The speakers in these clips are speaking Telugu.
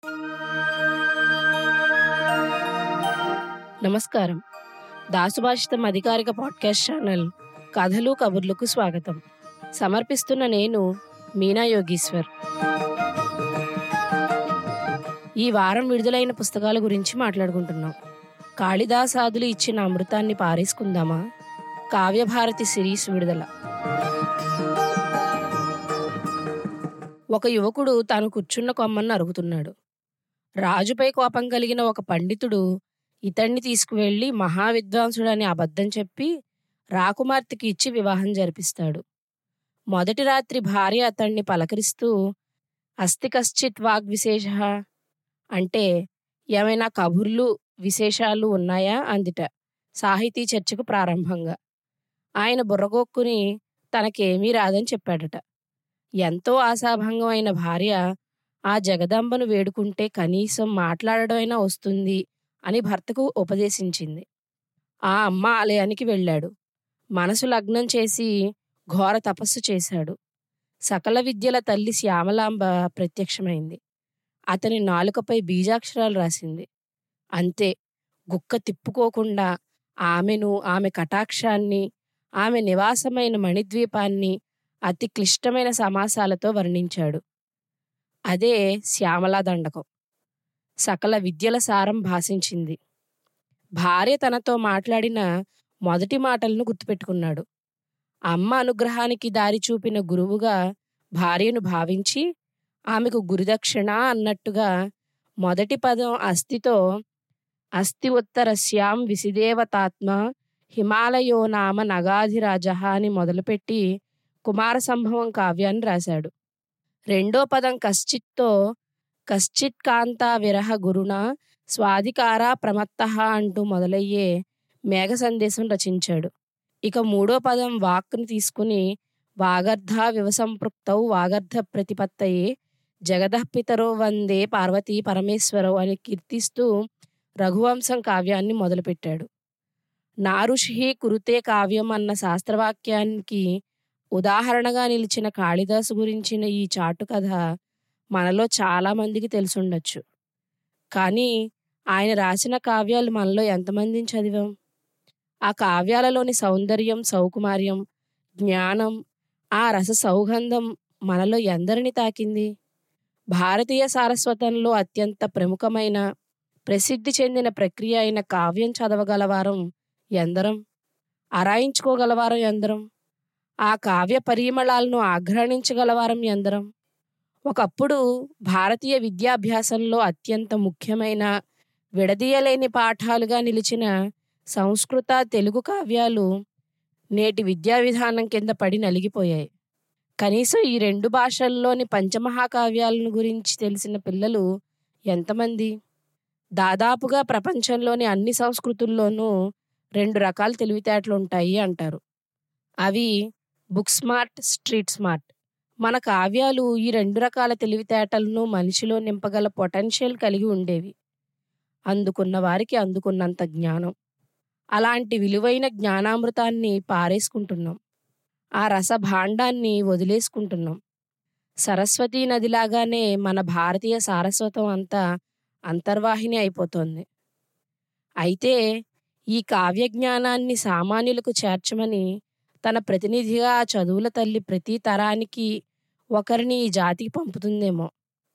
నమస్కారం దాసుభాషితం అధికారిక పాడ్కాస్ట్ ఛానల్ కథలు కబుర్లకు స్వాగతం సమర్పిస్తున్న నేను మీనా యోగీశ్వర్ ఈ వారం విడుదలైన పుస్తకాల గురించి మాట్లాడుకుంటున్నాం కాళిదాసాదులు ఇచ్చిన అమృతాన్ని పారేసుకుందామా కావ్యభారతి సిరీస్ విడుదల ఒక యువకుడు తాను కూర్చున్న కొమ్మను అరుగుతున్నాడు రాజుపై కోపం కలిగిన ఒక పండితుడు ఇతన్ని తీసుకువెళ్లి మహావిద్వాంసుడని అబద్ధం చెప్పి రాకుమార్తెకి ఇచ్చి వివాహం జరిపిస్తాడు మొదటి రాత్రి భార్య అతన్ని పలకరిస్తూ అస్తి కశ్చిత్ వాగ్విశేష అంటే ఏమైనా కబుర్లు విశేషాలు ఉన్నాయా అందిట సాహితీ చర్చకు ప్రారంభంగా ఆయన బుర్రగొక్కుని తనకేమీ రాదని చెప్పాడట ఎంతో ఆశాభంగం అయిన భార్య ఆ జగదంబను వేడుకుంటే కనీసం మాట్లాడడమైనా వస్తుంది అని భర్తకు ఉపదేశించింది ఆ అమ్మ ఆలయానికి వెళ్ళాడు మనసు లగ్నం చేసి ఘోర తపస్సు చేశాడు సకల విద్యల తల్లి శ్యామలాంబ ప్రత్యక్షమైంది అతని నాలుకపై బీజాక్షరాలు రాసింది అంతే గుక్క తిప్పుకోకుండా ఆమెను ఆమె కటాక్షాన్ని ఆమె నివాసమైన మణిద్వీపాన్ని అతి క్లిష్టమైన సమాసాలతో వర్ణించాడు అదే శ్యామలా దండకం సకల విద్యల సారం భాషించింది భార్య తనతో మాట్లాడిన మొదటి మాటలను గుర్తుపెట్టుకున్నాడు అమ్మ అనుగ్రహానికి దారి చూపిన గురువుగా భార్యను భావించి ఆమెకు గురుదక్షిణ అన్నట్టుగా మొదటి పదం అస్థితో అస్థి ఉత్తరస్యాం విసిదేవతాత్మ హిమాలయో నామ నగాధిరాజ అని మొదలుపెట్టి కుమార సంభవం కావ్యాన్ని రాశాడు రెండో పదం కశ్చిత్తో కశ్చిత్ కాంతా విరహ గురుణ స్వాధికార ప్రమత్త అంటూ మొదలయ్యే మేఘ సందేశం రచించాడు ఇక మూడో పదం వాక్ని తీసుకుని వాగర్ధ వివసంపృక్తౌ వాగర్ధ ప్రతిపత్తయే జగదఃపితరో వందే పార్వతీ పరమేశ్వరవు అని కీర్తిస్తూ రఘువంశం కావ్యాన్ని మొదలుపెట్టాడు నారుషి కురుతే కావ్యం అన్న శాస్త్రవాక్యానికి ఉదాహరణగా నిలిచిన కాళిదాసు గురించిన ఈ చాటు కథ మనలో చాలా మందికి తెలుసుండొచ్చు కానీ ఆయన రాసిన కావ్యాలు మనలో ఎంతమందిని చదివాం ఆ కావ్యాలలోని సౌందర్యం సౌకుమార్యం జ్ఞానం ఆ రస సౌగంధం మనలో ఎందరిని తాకింది భారతీయ సారస్వతంలో అత్యంత ప్రముఖమైన ప్రసిద్ధి చెందిన ప్రక్రియ అయిన కావ్యం చదవగలవారం ఎందరం అరాయించుకోగలవారం ఎందరం ఆ కావ్య పరిమళాలను ఆఘ్రాణించగలవారం ఎందరం ఒకప్పుడు భారతీయ విద్యాభ్యాసంలో అత్యంత ముఖ్యమైన విడదీయలేని పాఠాలుగా నిలిచిన సంస్కృత తెలుగు కావ్యాలు నేటి విద్యా విధానం కింద పడి నలిగిపోయాయి కనీసం ఈ రెండు భాషల్లోని పంచమహాకావ్యాలను గురించి తెలిసిన పిల్లలు ఎంతమంది దాదాపుగా ప్రపంచంలోని అన్ని సంస్కృతుల్లోనూ రెండు రకాల తెలివితేటలు ఉంటాయి అంటారు అవి బుక్ స్మార్ట్ స్ట్రీట్ స్మార్ట్ మన కావ్యాలు ఈ రెండు రకాల తెలివితేటలను మనిషిలో నింపగల పొటెన్షియల్ కలిగి ఉండేవి అందుకున్న వారికి అందుకున్నంత జ్ఞానం అలాంటి విలువైన జ్ఞానామృతాన్ని పారేసుకుంటున్నాం ఆ రస భాండాన్ని వదిలేసుకుంటున్నాం సరస్వతీ నదిలాగానే మన భారతీయ సారస్వతం అంతా అంతర్వాహిని అయిపోతోంది అయితే ఈ కావ్య జ్ఞానాన్ని సామాన్యులకు చేర్చమని తన ప్రతినిధిగా ఆ చదువుల తల్లి ప్రతి తరానికి ఒకరిని ఈ జాతికి పంపుతుందేమో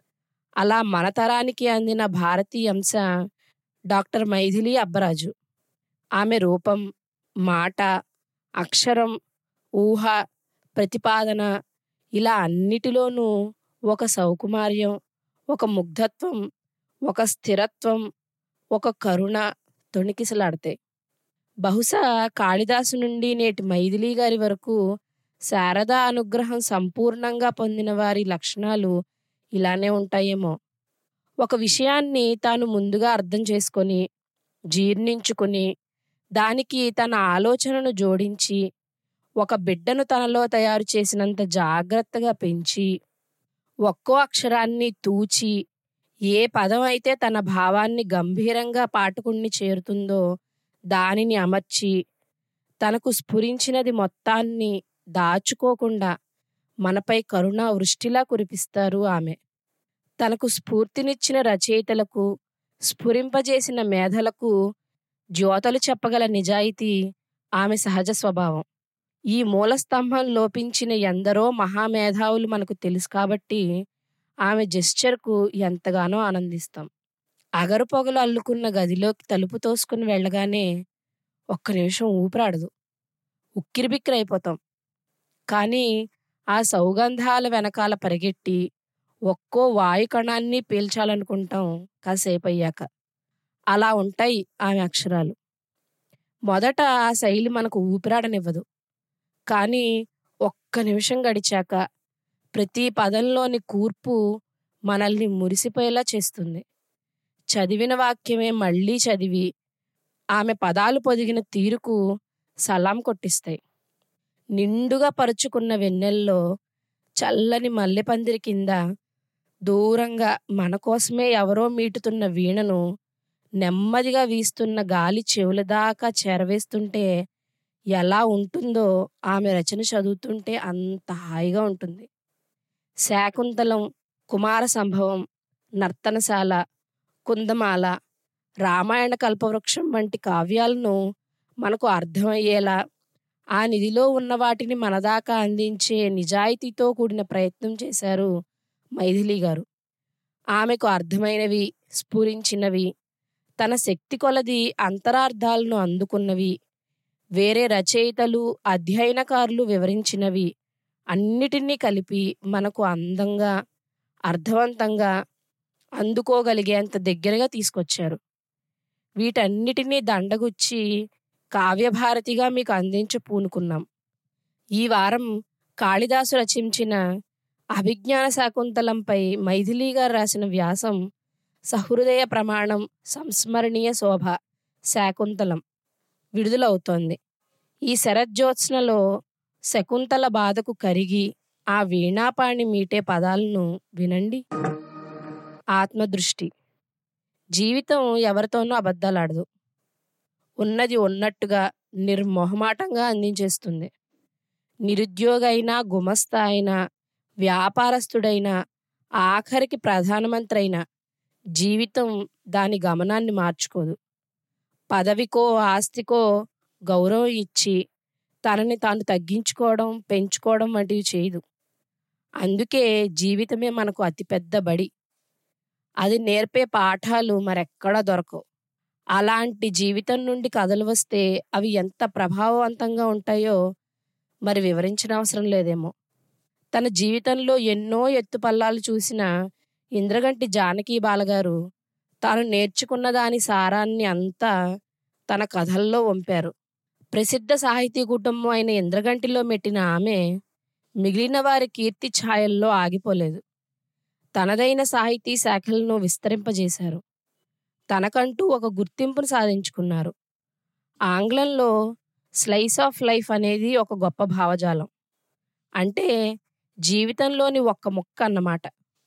అలా మన తరానికి అందిన భారతీయ అంశ డాక్టర్ మైథిలి అబ్బరాజు ఆమె రూపం మాట అక్షరం ఊహ ప్రతిపాదన ఇలా అన్నిటిలోనూ ఒక సౌకుమార్యం ఒక ముగ్ధత్వం ఒక స్థిరత్వం ఒక కరుణ తొణికిసలాడతాయి బహుశా కాళిదాసు నుండి నేటి మైథిలి గారి వరకు శారదా అనుగ్రహం సంపూర్ణంగా పొందిన వారి లక్షణాలు ఇలానే ఉంటాయేమో ఒక విషయాన్ని తాను ముందుగా అర్థం చేసుకొని జీర్ణించుకుని దానికి తన ఆలోచనను జోడించి ఒక బిడ్డను తనలో తయారు చేసినంత జాగ్రత్తగా పెంచి ఒక్కో అక్షరాన్ని తూచి ఏ పదం అయితే తన భావాన్ని గంభీరంగా పాఠకుణ్ణి చేరుతుందో దానిని అమర్చి తనకు స్ఫురించినది మొత్తాన్ని దాచుకోకుండా మనపై కరుణా వృష్టిలా కురిపిస్తారు ఆమె తనకు స్ఫూర్తినిచ్చిన రచయితలకు స్ఫురింపజేసిన మేధలకు జ్యోతలు చెప్పగల నిజాయితీ ఆమె సహజ స్వభావం ఈ మూల స్తంభం లోపించిన ఎందరో మహామేధావులు మనకు తెలుసు కాబట్టి ఆమె జెస్చర్కు ఎంతగానో ఆనందిస్తాం అగరు పొగలు అల్లుకున్న గదిలోకి తలుపు తోసుకుని వెళ్ళగానే ఒక్క నిమిషం ఊపిరాడదు ఉక్కిరిబిక్కిరైపోతాం కానీ ఆ సౌగంధాల వెనకాల పరిగెట్టి ఒక్కో వాయు కణాన్ని పీల్చాలనుకుంటాం కాసేపు అయ్యాక అలా ఉంటాయి ఆమె అక్షరాలు మొదట ఆ శైలి మనకు ఊపిరాడనివ్వదు కానీ ఒక్క నిమిషం గడిచాక ప్రతి పదంలోని కూర్పు మనల్ని మురిసిపోయేలా చేస్తుంది చదివిన వాక్యమే మళ్ళీ చదివి ఆమె పదాలు పొదిగిన తీరుకు సలాం కొట్టిస్తాయి నిండుగా పరుచుకున్న వెన్నెల్లో చల్లని మల్లెపందిరి కింద దూరంగా మన కోసమే ఎవరో మీటుతున్న వీణను నెమ్మదిగా వీస్తున్న గాలి చెవుల దాకా చేరవేస్తుంటే ఎలా ఉంటుందో ఆమె రచన చదువుతుంటే అంత హాయిగా ఉంటుంది శాకుంతలం కుమార సంభవం నర్తనశాల కుందమాల రామాయణ కల్పవృక్షం వంటి కావ్యాలను మనకు అర్థమయ్యేలా ఆ నిధిలో ఉన్న వాటిని మనదాకా అందించే నిజాయితీతో కూడిన ప్రయత్నం చేశారు మైథిలి గారు ఆమెకు అర్థమైనవి స్ఫురించినవి తన శక్తి కొలది అంతరార్థాలను అందుకున్నవి వేరే రచయితలు అధ్యయనకారులు వివరించినవి అన్నిటినీ కలిపి మనకు అందంగా అర్థవంతంగా అందుకోగలిగేంత దగ్గరగా తీసుకొచ్చారు వీటన్నిటినీ దండగుచ్చి కావ్యభారతిగా మీకు అందించ పూనుకున్నాం ఈ వారం కాళిదాసు రచించిన అభిజ్ఞాన శాకుంతలంపై మైథిలి గారు రాసిన వ్యాసం సహృదయ ప్రమాణం సంస్మరణీయ శోభ శాకుంతలం విడుదలవుతోంది ఈ శరజ్యోత్స్నలో శకుంతల బాధకు కరిగి ఆ వీణాపాణి మీటే పదాలను వినండి ఆత్మదృష్టి జీవితం ఎవరితోనూ అబద్ధాలాడదు ఉన్నది ఉన్నట్టుగా నిర్మొహమాటంగా అందించేస్తుంది నిరుద్యోగ అయినా గుమస్తా అయినా వ్యాపారస్తుడైనా ఆఖరికి ప్రధానమంత్రి అయినా జీవితం దాని గమనాన్ని మార్చుకోదు పదవికో ఆస్తికో గౌరవం ఇచ్చి తనని తాను తగ్గించుకోవడం పెంచుకోవడం వంటివి చేయదు అందుకే జీవితమే మనకు అతిపెద్ద బడి అది నేర్పే పాఠాలు మరెక్కడా దొరకవు అలాంటి జీవితం నుండి కథలు వస్తే అవి ఎంత ప్రభావవంతంగా ఉంటాయో మరి వివరించిన అవసరం లేదేమో తన జీవితంలో ఎన్నో ఎత్తుపల్లాలు చూసిన ఇంద్రగంటి జానకి బాలగారు తాను నేర్చుకున్న దాని సారాన్ని అంతా తన కథల్లో వంపారు ప్రసిద్ధ సాహితీ కుటుంబం అయిన ఇంద్రగంటిలో మెట్టిన ఆమె మిగిలిన వారి కీర్తి ఛాయల్లో ఆగిపోలేదు తనదైన సాహితీ శాఖలను విస్తరింపజేశారు తనకంటూ ఒక గుర్తింపును సాధించుకున్నారు ఆంగ్లంలో స్లైస్ ఆఫ్ లైఫ్ అనేది ఒక గొప్ప భావజాలం అంటే జీవితంలోని ఒక్క ముక్క అన్నమాట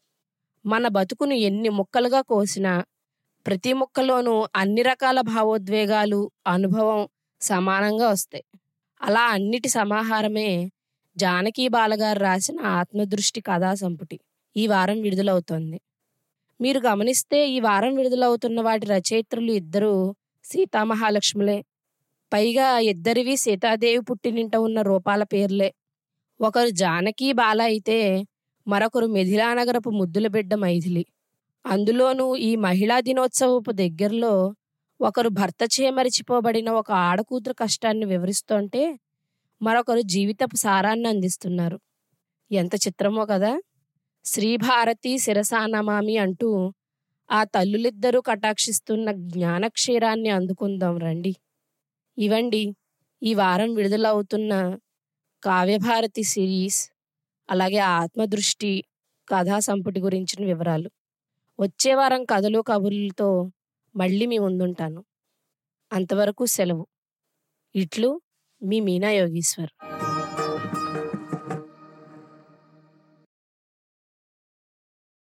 మన బతుకును ఎన్ని ముక్కలుగా కోసినా ప్రతి ముక్కలోనూ అన్ని రకాల భావోద్వేగాలు అనుభవం సమానంగా వస్తాయి అలా అన్నిటి సమాహారమే జానకి బాలగారు రాసిన ఆత్మదృష్టి కథా సంపుటి ఈ వారం విడుదలవుతోంది మీరు గమనిస్తే ఈ వారం విడుదలవుతున్న వాటి రచయిత్రులు ఇద్దరు సీతామహాలక్ష్ములే పైగా ఇద్దరివి సీతాదేవి పుట్టినింట ఉన్న రూపాల పేర్లే ఒకరు జానకి బాల అయితే మరొకరు మిథిలానగరపు ముద్దుల బిడ్డ మైథిలి అందులోనూ ఈ మహిళా దినోత్సవపు దగ్గరలో ఒకరు భర్త చేమరిచిపోబడిన ఒక ఆడకూతురు కష్టాన్ని వివరిస్తుంటే మరొకరు జీవితపు సారాన్ని అందిస్తున్నారు ఎంత చిత్రమో కదా శ్రీభారతి శిరసానమామి అంటూ ఆ తల్లులిద్దరూ కటాక్షిస్తున్న జ్ఞానక్షీరాన్ని అందుకుందాం రండి ఇవండి ఈ వారం విడుదలవుతున్న కావ్యభారతి సిరీస్ అలాగే ఆత్మదృష్టి కథా సంపుటి గురించిన వివరాలు వచ్చే వారం కథలు కబుర్లతో మళ్ళీ మీ ముందుంటాను అంతవరకు సెలవు ఇట్లు మీ మీనా యోగీశ్వర్